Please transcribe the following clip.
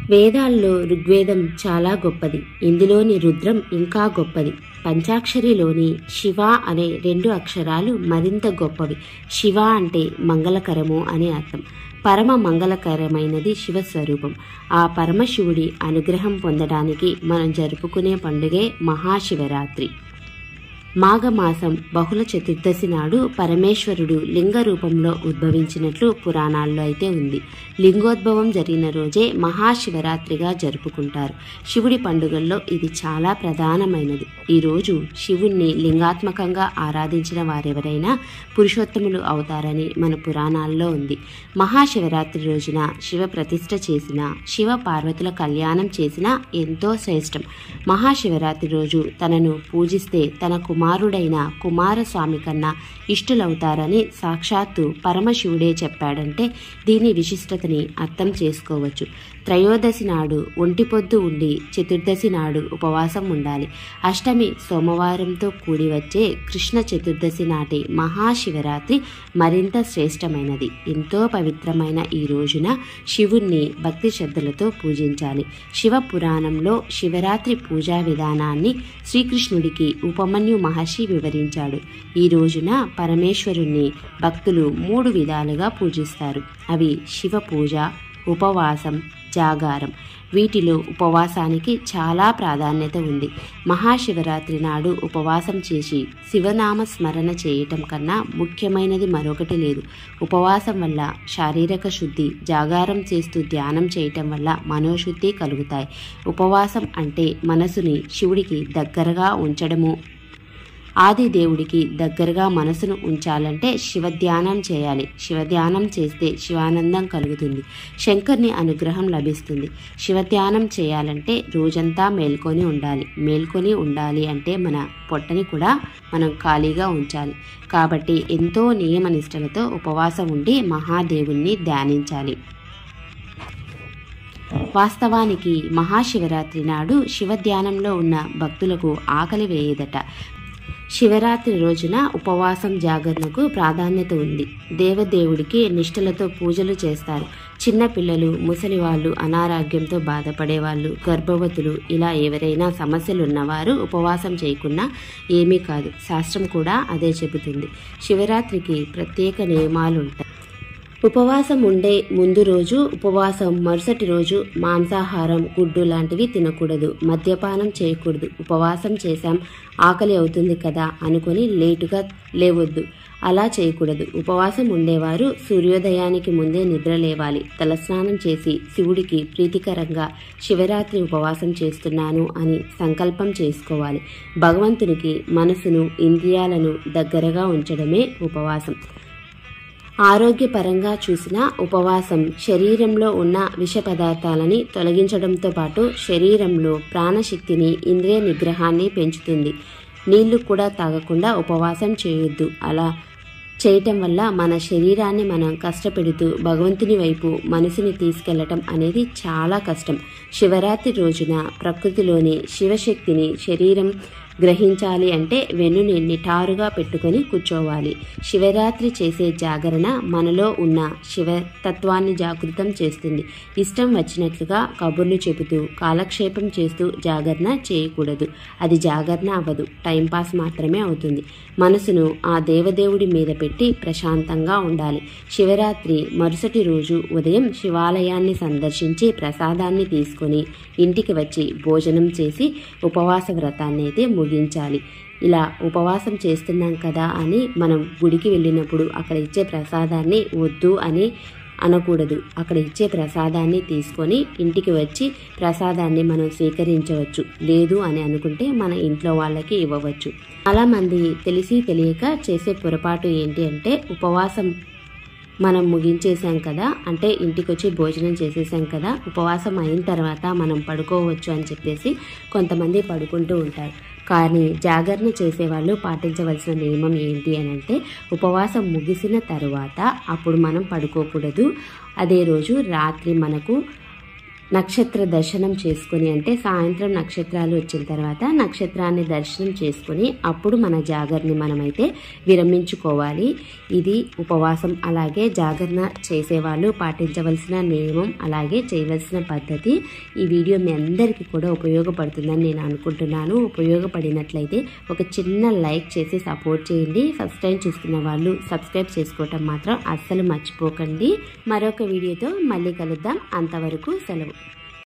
వేదాల్లో ఋగ్వేదం చాలా గొప్పది ఇందులోని రుద్రం ఇంకా గొప్పది పంచాక్షరిలోని శివ అనే రెండు అక్షరాలు మరింత గొప్పవి శివ అంటే మంగళకరము అని అర్థం పరమ మంగళకరమైనది శివస్వరూపం ఆ పరమశివుడి అనుగ్రహం పొందడానికి మనం జరుపుకునే పండుగే మహాశివరాత్రి మాఘమాసం బహుళ చతుర్దశి నాడు పరమేశ్వరుడు లింగ రూపంలో ఉద్భవించినట్లు పురాణాల్లో అయితే ఉంది లింగోద్భవం జరిగిన రోజే మహాశివరాత్రిగా జరుపుకుంటారు శివుడి పండుగల్లో ఇది చాలా ప్రధానమైనది ఈ రోజు శివుణ్ణి లింగాత్మకంగా ఆరాధించిన వారెవరైనా పురుషోత్తములు అవుతారని మన పురాణాల్లో ఉంది మహాశివరాత్రి రోజున శివ ప్రతిష్ఠ చేసిన శివ పార్వతుల కళ్యాణం చేసిన ఎంతో శ్రేష్టం మహాశివరాత్రి రోజు తనను పూజిస్తే తన కుమారుడైన కుమారస్వామి కన్నా ఇష్టులవుతారని సాక్షాత్తు పరమశివుడే చెప్పాడంటే దీని విశిష్టతని అర్థం చేసుకోవచ్చు త్రయోదశి నాడు ఒంటి పొద్దు ఉండి చతుర్దశి నాడు ఉపవాసం ఉండాలి అష్టమి సోమవారంతో కూడి వచ్చే కృష్ణ చతుర్దశి నాటి మహాశివరాత్రి మరింత శ్రేష్టమైనది ఎంతో పవిత్రమైన ఈ రోజున శివుణ్ణి భక్తి శ్రద్ధలతో పూజించాలి శివ పురాణంలో శివరాత్రి పూజా విధానాన్ని శ్రీకృష్ణుడికి ఉపమన్యు మహర్షి వివరించాడు ఈ రోజున పరమేశ్వరుణ్ణి భక్తులు మూడు విధాలుగా పూజిస్తారు అవి శివ పూజ ఉపవాసం జాగారం వీటిలో ఉపవాసానికి చాలా ప్రాధాన్యత ఉంది మహాశివరాత్రి నాడు ఉపవాసం చేసి శివనామ స్మరణ చేయటం కన్నా ముఖ్యమైనది మరొకటి లేదు ఉపవాసం వల్ల శారీరక శుద్ధి జాగారం చేస్తూ ధ్యానం చేయటం వల్ల మనోశుద్ధి కలుగుతాయి ఉపవాసం అంటే మనసుని శివుడికి దగ్గరగా ఉంచడము ఆది దేవుడికి దగ్గరగా మనసును ఉంచాలంటే శివధ్యానం చేయాలి శివధ్యానం చేస్తే శివానందం కలుగుతుంది శంకర్ని అనుగ్రహం లభిస్తుంది శివధ్యానం చేయాలంటే రోజంతా మేల్కొని ఉండాలి మేల్కొని ఉండాలి అంటే మన పొట్టని కూడా మనం ఖాళీగా ఉంచాలి కాబట్టి ఎంతో నియమనిష్టలతో ఉపవాసం ఉండి మహాదేవుణ్ణి ధ్యానించాలి వాస్తవానికి మహాశివరాత్రి నాడు శివధ్యానంలో ఉన్న భక్తులకు ఆకలి వేయదట శివరాత్రి రోజున ఉపవాసం జాగరణకు ప్రాధాన్యత ఉంది దేవదేవుడికి నిష్ఠలతో పూజలు చేస్తారు చిన్న పిల్లలు ముసలి వాళ్ళు అనారోగ్యంతో బాధపడేవాళ్ళు గర్భవతులు ఇలా ఎవరైనా సమస్యలు ఉన్నవారు ఉపవాసం చేయకున్నా ఏమీ కాదు శాస్త్రం కూడా అదే చెబుతుంది శివరాత్రికి ప్రత్యేక నియమాలు ఉంటాయి ఉపవాసం ఉండే ముందు రోజు ఉపవాసం మరుసటి రోజు మాంసాహారం గుడ్డు లాంటివి తినకూడదు మద్యపానం చేయకూడదు ఉపవాసం చేశాం ఆకలి అవుతుంది కదా అనుకొని లేటుగా లేవద్దు అలా చేయకూడదు ఉపవాసం ఉండేవారు సూర్యోదయానికి ముందే నిద్ర లేవాలి తలస్నానం చేసి శివుడికి ప్రీతికరంగా శివరాత్రి ఉపవాసం చేస్తున్నాను అని సంకల్పం చేసుకోవాలి భగవంతునికి మనసును ఇంద్రియాలను దగ్గరగా ఉంచడమే ఉపవాసం ఆరోగ్యపరంగా చూసిన ఉపవాసం శరీరంలో ఉన్న విష పదార్థాలని తొలగించడంతో పాటు శరీరంలో ప్రాణశక్తిని ఇంద్రియ నిగ్రహాన్ని పెంచుతుంది నీళ్లు కూడా తాగకుండా ఉపవాసం చేయొద్దు అలా చేయటం వల్ల మన శరీరాన్ని మనం కష్టపెడుతూ భగవంతుని వైపు మనసుని తీసుకెళ్లటం అనేది చాలా కష్టం శివరాత్రి రోజున ప్రకృతిలోని శివశక్తిని శరీరం గ్రహించాలి అంటే వెన్నుని నిటారుగా పెట్టుకొని కూర్చోవాలి శివరాత్రి చేసే జాగరణ మనలో ఉన్న శివతత్వాన్ని జాగృతం చేస్తుంది ఇష్టం వచ్చినట్లుగా కబుర్లు చెబుతూ కాలక్షేపం చేస్తూ జాగరణ చేయకూడదు అది జాగరణ అవ్వదు టైంపాస్ మాత్రమే అవుతుంది మనసును ఆ దేవదేవుడి మీద పెట్టి ప్రశాంతంగా ఉండాలి శివరాత్రి మరుసటి రోజు ఉదయం శివాలయాన్ని సందర్శించి ప్రసాదాన్ని తీసుకొని ఇంటికి వచ్చి భోజనం చేసి ఉపవాస వ్రతాన్ని అయితే ముగించాలి ఇలా ఉపవాసం చేస్తున్నాం కదా అని మనం గుడికి వెళ్ళినప్పుడు అక్కడ ఇచ్చే ప్రసాదాన్ని వద్దు అని అనకూడదు అక్కడ ఇచ్చే ప్రసాదాన్ని తీసుకొని ఇంటికి వచ్చి ప్రసాదాన్ని మనం స్వీకరించవచ్చు లేదు అని అనుకుంటే మన ఇంట్లో వాళ్ళకి ఇవ్వవచ్చు చాలా మంది తెలిసి తెలియక చేసే పొరపాటు ఏంటి అంటే ఉపవాసం మనం ముగించేసాం కదా అంటే ఇంటికి వచ్చి భోజనం చేసేసాం కదా ఉపవాసం అయిన తర్వాత మనం పడుకోవచ్చు అని చెప్పేసి కొంతమంది పడుకుంటూ ఉంటారు కానీ జాగరణ చేసేవాళ్ళు పాటించవలసిన నియమం ఏంటి అని అంటే ఉపవాసం ముగిసిన తర్వాత అప్పుడు మనం పడుకోకూడదు అదే రోజు రాత్రి మనకు నక్షత్ర దర్శనం చేసుకుని అంటే సాయంత్రం నక్షత్రాలు వచ్చిన తర్వాత నక్షత్రాన్ని దర్శనం చేసుకుని అప్పుడు మన జాగరణ మనమైతే విరమించుకోవాలి ఇది ఉపవాసం అలాగే జాగరణ చేసేవాళ్ళు పాటించవలసిన నియమం అలాగే చేయవలసిన పద్ధతి ఈ వీడియో మీ అందరికీ కూడా ఉపయోగపడుతుందని నేను అనుకుంటున్నాను ఉపయోగపడినట్లయితే ఒక చిన్న లైక్ చేసి సపోర్ట్ చేయండి ఫస్ట్ టైం చూస్తున్న వాళ్ళు సబ్స్క్రైబ్ చేసుకోవటం మాత్రం అస్సలు మర్చిపోకండి మరొక వీడియోతో మళ్ళీ కలుద్దాం అంతవరకు సెలవు